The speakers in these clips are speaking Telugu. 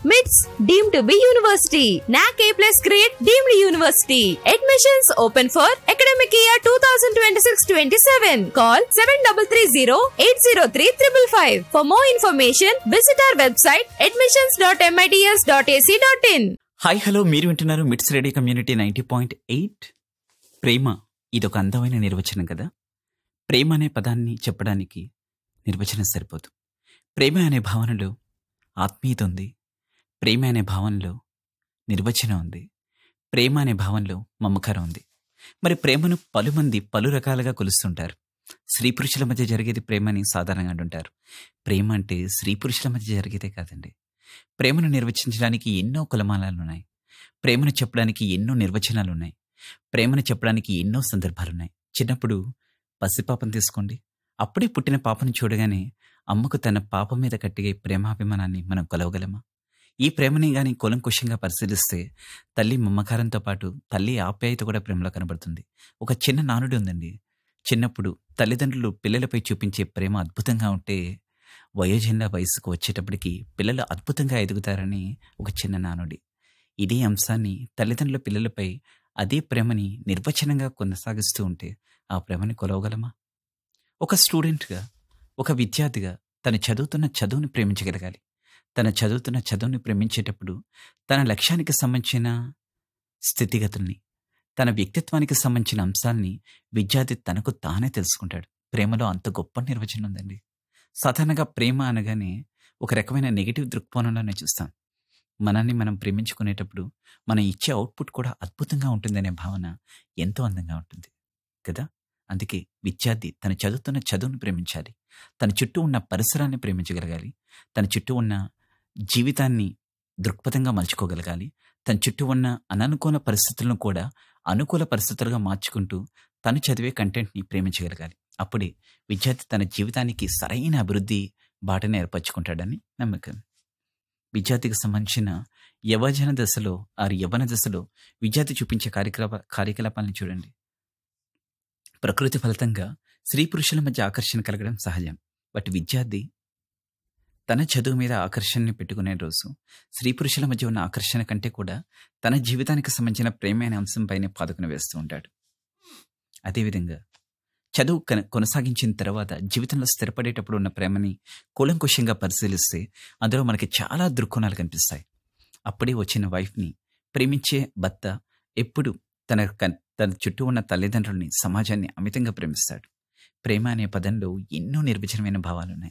మిట్స్ deem to be university NAAC A plus grade deemed university admissions open for academic year two thousand twenty six twenty seven call seven double three zero eight zero three triple five for more information visit our website admissions dot MITS dot AC dot in hi hello మీరు వింటున్నారు MITS ready community ninety point eight ప్రేమ ఇదొక అందమైన నిర్వచనం కదా ప్రేమ అనే పదాన్ని చెప్పడానికి నిర్వచనం సరిపోదు ప్రేమ అనే భావనలో ఆత్మీయత ఉంది ప్రేమ అనే భావనలో నిర్వచనం ఉంది ప్రేమ అనే భావనలో మమకారం ఉంది మరి ప్రేమను పలుమంది పలు రకాలుగా కొలుస్తుంటారు స్త్రీ పురుషుల మధ్య జరిగేది ప్రేమ అని సాధారణంగా అంటుంటారు ప్రేమ అంటే స్త్రీ పురుషుల మధ్య జరిగేదే కాదండి ప్రేమను నిర్వచించడానికి ఎన్నో కులమానాలు ఉన్నాయి ప్రేమను చెప్పడానికి ఎన్నో నిర్వచనాలు ఉన్నాయి ప్రేమను చెప్పడానికి ఎన్నో సందర్భాలున్నాయి చిన్నప్పుడు పసిపాపను తీసుకోండి అప్పుడే పుట్టిన పాపను చూడగానే అమ్మకు తన పాప మీద కట్టిగే ప్రేమాభిమానాన్ని మనం కొలవగలమా ఈ ప్రేమని గాని కులంకుశంగా పరిశీలిస్తే తల్లి మమ్మకారంతో పాటు తల్లి ఆప్యాయత కూడా ప్రేమలో కనబడుతుంది ఒక చిన్న నానుడి ఉందండి చిన్నప్పుడు తల్లిదండ్రులు పిల్లలపై చూపించే ప్రేమ అద్భుతంగా ఉంటే వయోజన వయసుకు వచ్చేటప్పటికి పిల్లలు అద్భుతంగా ఎదుగుతారని ఒక చిన్న నానుడి ఇదే అంశాన్ని తల్లిదండ్రుల పిల్లలపై అదే ప్రేమని నిర్వచనంగా కొనసాగిస్తూ ఉంటే ఆ ప్రేమని కొలవగలమా ఒక స్టూడెంట్గా ఒక విద్యార్థిగా తను చదువుతున్న చదువుని ప్రేమించగలగాలి తన చదువుతున్న చదువుని ప్రేమించేటప్పుడు తన లక్ష్యానికి సంబంధించిన స్థితిగతుల్ని తన వ్యక్తిత్వానికి సంబంధించిన అంశాల్ని విద్యార్థి తనకు తానే తెలుసుకుంటాడు ప్రేమలో అంత గొప్ప నిర్వచనం ఉందండి సాధారణంగా ప్రేమ అనగానే ఒక రకమైన నెగిటివ్ దృక్కోణంలోనే చూస్తాం మనల్ని మనం ప్రేమించుకునేటప్పుడు మనం ఇచ్చే అవుట్పుట్ కూడా అద్భుతంగా ఉంటుందనే భావన ఎంతో అందంగా ఉంటుంది కదా అందుకే విద్యార్థి తన చదువుతున్న చదువును ప్రేమించాలి తన చుట్టూ ఉన్న పరిసరాన్ని ప్రేమించగలగాలి తన చుట్టూ ఉన్న జీవితాన్ని దృక్పథంగా మలుచుకోగలగాలి తన చుట్టూ ఉన్న అననుకూల పరిస్థితులను కూడా అనుకూల పరిస్థితులుగా మార్చుకుంటూ తను చదివే కంటెంట్ని ప్రేమించగలగాలి అప్పుడే విద్యార్థి తన జీవితానికి సరైన అభివృద్ధి బాటను ఏర్పరచుకుంటాడని నమ్మకం విద్యార్థికి సంబంధించిన యవజన దశలో ఆ యవన దశలో విద్యార్థి చూపించే కార్యకలాప కార్యకలాపాలను చూడండి ప్రకృతి ఫలితంగా స్త్రీ పురుషుల మధ్య ఆకర్షణ కలగడం సహజం బట్ విద్యార్థి తన చదువు మీద ఆకర్షణని పెట్టుకునే రోజు స్త్రీ పురుషుల మధ్య ఉన్న ఆకర్షణ కంటే కూడా తన జీవితానికి సంబంధించిన ప్రేమైన అంశంపైనే పాదుకుని వేస్తూ ఉంటాడు అదేవిధంగా చదువు కన- కొనసాగించిన తర్వాత జీవితంలో స్థిరపడేటప్పుడు ఉన్న ప్రేమని కూలంకుషంగా పరిశీలిస్తే అందులో మనకి చాలా దృక్కోణాలు కనిపిస్తాయి అప్పుడే వచ్చిన వైఫ్ని ప్రేమించే భర్త ఎప్పుడు తన కన్- తన చుట్టూ ఉన్న తల్లిదండ్రుల్ని సమాజాన్ని అమితంగా ప్రేమిస్తాడు ప్రేమ అనే పదంలో ఎన్నో నిర్వచనమైన భావాలున్నాయి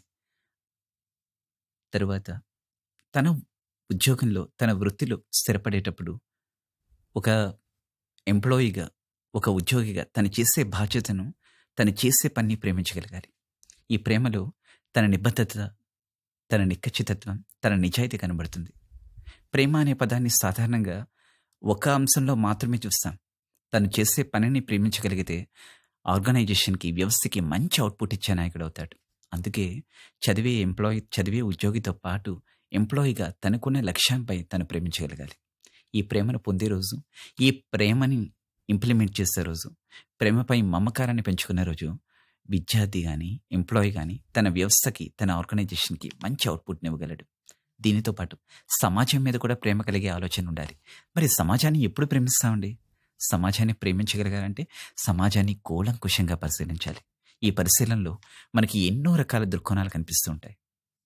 తరువాత తన ఉద్యోగంలో తన వృత్తిలో స్థిరపడేటప్పుడు ఒక ఎంప్లాయీగా ఒక ఉద్యోగిగా తను చేసే బాధ్యతను తను చేసే పని ప్రేమించగలగాలి ఈ ప్రేమలో తన నిబద్ధత తన నిక్కచ్చితత్వం తన నిజాయితీ కనబడుతుంది ప్రేమ అనే పదాన్ని సాధారణంగా ఒక అంశంలో మాత్రమే చూస్తాం తను చేసే పనిని ప్రేమించగలిగితే ఆర్గనైజేషన్కి వ్యవస్థకి మంచి అవుట్పుట్ ఇచ్చే నాయకుడు అవుతాడు అందుకే చదివే ఎంప్లాయీ చదివే ఉద్యోగితో పాటు ఎంప్లాయీగా తనకున్న లక్ష్యంపై తను ప్రేమించగలగాలి ఈ ప్రేమను పొందే రోజు ఈ ప్రేమని ఇంప్లిమెంట్ చేసే రోజు ప్రేమపై మమకారాన్ని పెంచుకునే రోజు విద్యార్థి కానీ ఎంప్లాయీ కానీ తన వ్యవస్థకి తన ఆర్గనైజేషన్కి మంచి అవుట్పుట్ని ఇవ్వగలడు దీనితో పాటు సమాజం మీద కూడా ప్రేమ కలిగే ఆలోచన ఉండాలి మరి సమాజాన్ని ఎప్పుడు ప్రేమిస్తామండి సమాజాన్ని ప్రేమించగలగాలంటే సమాజాన్ని కూలంకుషంగా పరిశీలించాలి ఈ పరిశీలనలో మనకి ఎన్నో రకాల దృక్కోణాలు కనిపిస్తూ ఉంటాయి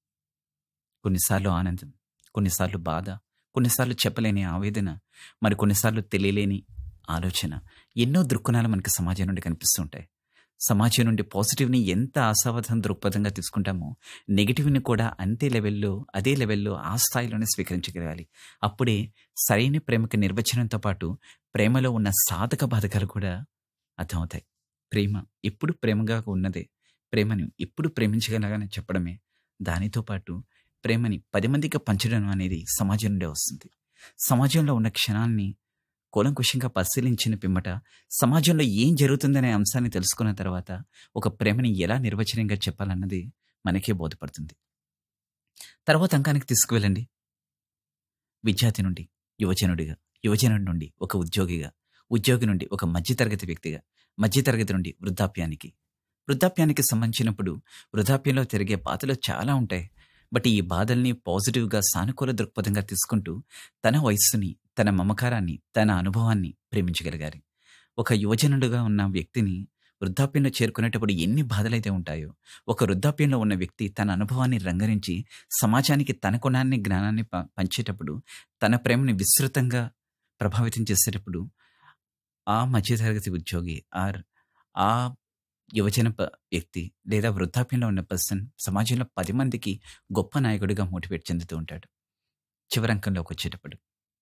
కొన్నిసార్లు ఆనందం కొన్నిసార్లు బాధ కొన్నిసార్లు చెప్పలేని ఆవేదన మరి కొన్నిసార్లు తెలియలేని ఆలోచన ఎన్నో దృక్కోణాలు మనకి సమాజం నుండి కనిపిస్తూ ఉంటాయి సమాజం నుండి పాజిటివ్ని ఎంత ఆశావాదం దృక్పథంగా తీసుకుంటామో నెగిటివ్ని కూడా అంతే లెవెల్లో అదే లెవెల్లో ఆ స్థాయిలోనే స్వీకరించగలగాలి అప్పుడే సరైన ప్రేమకి నిర్వచనంతో పాటు ప్రేమలో ఉన్న సాధక బాధకాలు కూడా అర్థమవుతాయి ప్రేమ ఎప్పుడు ప్రేమగా ఉన్నదే ప్రేమను ఎప్పుడు ప్రేమించగలగానే చెప్పడమే దానితో పాటు ప్రేమని పది మందికి పంచడం అనేది సమాజం నుండే వస్తుంది సమాజంలో ఉన్న క్షణాల్ని కూలంకుషంగా పరిశీలించిన పిమ్మట సమాజంలో ఏం జరుగుతుందనే అంశాన్ని తెలుసుకున్న తర్వాత ఒక ప్రేమని ఎలా నిర్వచనంగా చెప్పాలన్నది మనకే బోధపడుతుంది తర్వాత అంకానికి తీసుకువెళ్ళండి విద్యార్థి నుండి యువజనుడిగా యువజనుడి నుండి ఒక ఉద్యోగిగా ఉద్యోగి నుండి ఒక మధ్యతరగతి వ్యక్తిగా మధ్యతరగతి నుండి వృద్ధాప్యానికి వృద్ధాప్యానికి సంబంధించినప్పుడు వృద్ధాప్యంలో తిరిగే బాధలు చాలా ఉంటాయి బట్ ఈ బాధల్ని పాజిటివ్గా సానుకూల దృక్పథంగా తీసుకుంటూ తన వయస్సుని తన మమకారాన్ని తన అనుభవాన్ని ప్రేమించగలిగారు ఒక యువజనుడుగా ఉన్న వ్యక్తిని వృద్ధాప్యంలో చేరుకునేటప్పుడు ఎన్ని బాధలైతే ఉంటాయో ఒక వృద్ధాప్యంలో ఉన్న వ్యక్తి తన అనుభవాన్ని రంగరించి సమాజానికి తన కొనాన్ని జ్ఞానాన్ని ప- పంచేటప్పుడు తన ప్రేమని విస్తృతంగా ప్రభావితం చేసేటప్పుడు ఆ మధ్యతరగతి ఉద్యోగి ఆర్ ఆ యువజన ప- వ్యక్తి లేదా వృద్ధాప్యంలో ఉన్న పర్సన్ సమాజంలో పది మందికి గొప్ప నాయకుడిగా మోటివేట్ చెందుతూ ఉంటాడు చివరంకంలోకి వచ్చేటప్పుడు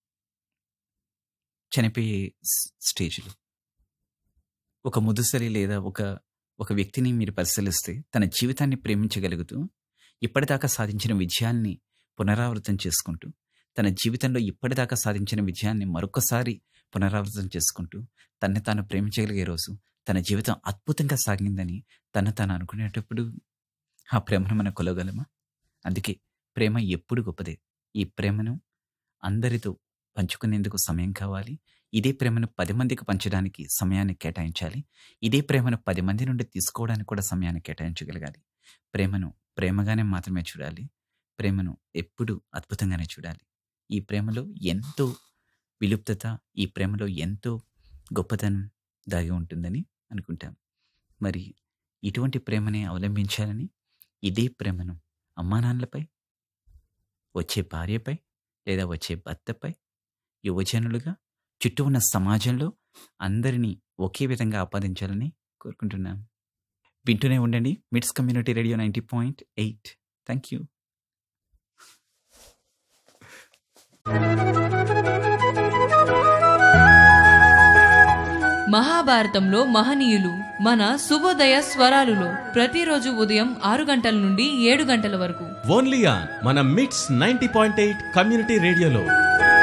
చనిపోయే స్- స్టేజ్లో ఒక ముదుసలి లేదా ఒక ఒక వ్యక్తిని మీరు పరిశీలిస్తే తన జీవితాన్ని ప్రేమించగలుగుతూ ఇప్పటిదాకా సాధించిన విజయాల్ని పునరావృతం చేసుకుంటూ తన జీవితంలో ఇప్పటిదాకా సాధించిన విజయాన్ని మరొకసారి పునరావృతం చేసుకుంటూ తన్ని తాను ప్రేమించగలిగే రోజు తన జీవితం అద్భుతంగా సాగిందని తను తాను అనుకునేటప్పుడు ఆ ప్రేమను మనం కొలగలమా అందుకే ప్రేమ ఎప్పుడు గొప్పదే ఈ ప్రేమను అందరితో పంచుకునేందుకు సమయం కావాలి ఇదే ప్రేమను పది మందికి పంచడానికి సమయాన్ని కేటాయించాలి ఇదే ప్రేమను పది మంది నుండి తీసుకోవడానికి కూడా సమయాన్ని కేటాయించగలగాలి ప్రేమను ప్రేమగానే మాత్రమే చూడాలి ప్రేమను ఎప్పుడు అద్భుతంగానే చూడాలి ఈ ప్రేమలో ఎంతో విలుప్తత ఈ ప్రేమలో ఎంతో గొప్పతనం దాగి ఉంటుందని అనుకుంటాం మరి ఇటువంటి ప్రేమని అవలంబించాలని ఇదే ప్రేమను అమ్మానాన్నలపై వచ్చే భార్యపై లేదా వచ్చే భర్తపై యువజనులుగా చుట్టూ ఉన్న సమాజంలో అందరినీ ఒకే విధంగా ఆపాదించాలని కోరుకుంటున్నాను వింటూనే ఉండండి MITS community radio ninety point eight thank you మహాభారతంలో మహనీయులు మన శుభోదయ స్వరాలులో ప్రతిరోజు ఉదయం ఆరు గంటల నుండి ఏడు గంటల వరకు ఓన్లీ ఆన్ మన మిట్స్ నైన్టీ పాయింట్ ఎయిట్ కమ్యూనిటీ రేడియోలో